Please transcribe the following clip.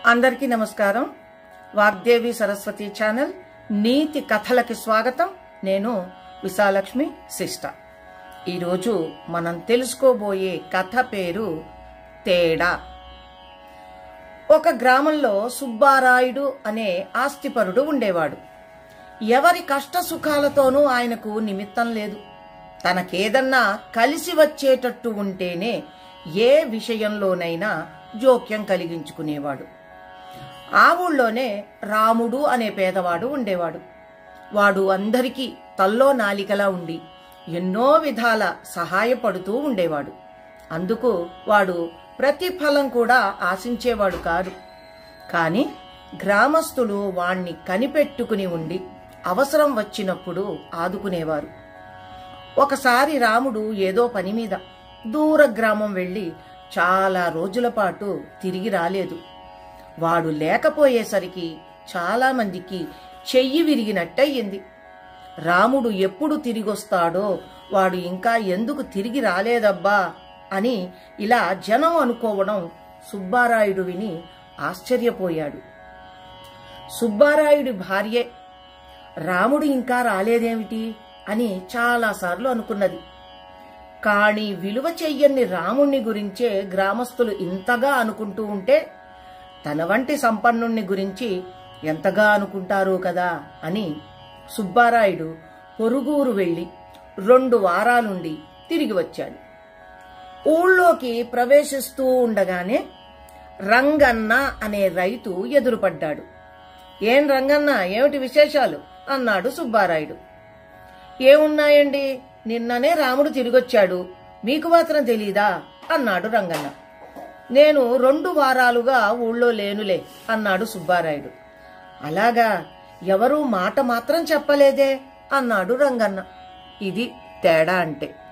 అందరికీ నమస్కారం వాగ్దేవి సరస్వతి ఛానల్ నీతి కథలకి స్వాగతం నేను విశాలక్ష్మి శిష్ట ఈరోజు మనం తెలుసుకోబోయే కథ పేరు తేడా ఒక గ్రామంలో సుబ్బారాయుడు అనే ఆస్తిపరుడు ఉండేవాడు ఎవరి కష్ట సుఖాలతోనూ ఆయనకు నిమిత్తం లేదు తనకేదన్నా కలిసి వచ్చేటట్టు ఉంటేనే ఏ విషయంలోనైనా జోక్యం కలిగించుకునేవాడు ఆ ఊళ్ళోనే రాముడు అనే పేదవాడు ఉండేవాడు వాడు అందరికీ తల్లో నాలికలా ఉండి ఎన్నో విధాల సహాయపడుతూ ఉండేవాడు అందుకు వాడు ప్రతిఫలం కూడా ఆశించేవాడు కాదు కాని గ్రామస్తులు వాణ్ణి కనిపెట్టుకుని ఉండి అవసరం వచ్చినప్పుడు ఆదుకునేవారు ఒకసారి రాముడు ఏదో పని మీద దూర గ్రామం వెళ్లి చాలా రోజుల పాటు తిరిగి రాలేదు వాడు లేకపోయేసరికి చాలా మందికి చెయ్యి విరిగినట్టయింది రాముడు ఎప్పుడు తిరిగొస్తాడో వాడు ఇంకా ఎందుకు తిరిగి రాలేదబ్బా అని ఇలా జనం అనుకోవడం సుబ్బారాయుడు విని ఆశ్చర్యపోయాడు సుబ్బారాయుడి భార్యే రాముడు ఇంకా రాలేదేమిటి అని చాలాసార్లు అనుకున్నది కాని విలువ చెయ్యని రాముణ్ణి గురించే గ్రామస్తులు ఇంతగా అనుకుంటూ ఉంటే తన వంటి సంపన్నుణ్ణి గురించి ఎంతగా అనుకుంటారో కదా అని సుబ్బారాయుడు పొరుగురు వెళ్లి రెండు వారాలుండి తిరిగి వచ్చాడు ఊళ్ళోకి ప్రవేశిస్తూ ఉండగానే రంగన్న అనే రైతు ఎదురుపడ్డాడు ఏం రంగన్న ఏమిటి విశేషాలు అన్నాడు సుబ్బారాయుడు ఏమున్నాయండి నిన్ననే రాముడు తిరిగొచ్చాడు మీకు మాత్రం తెలీదా అన్నాడు రంగన్న నేను రెండు వారాలుగా ఊళ్ళో లేనులే అన్నాడు సుబ్బారాయుడు అలాగా ఎవరూ మాట మాత్రం చెప్పలేదే అన్నాడు రంగన్న ఇది తేడా అంటే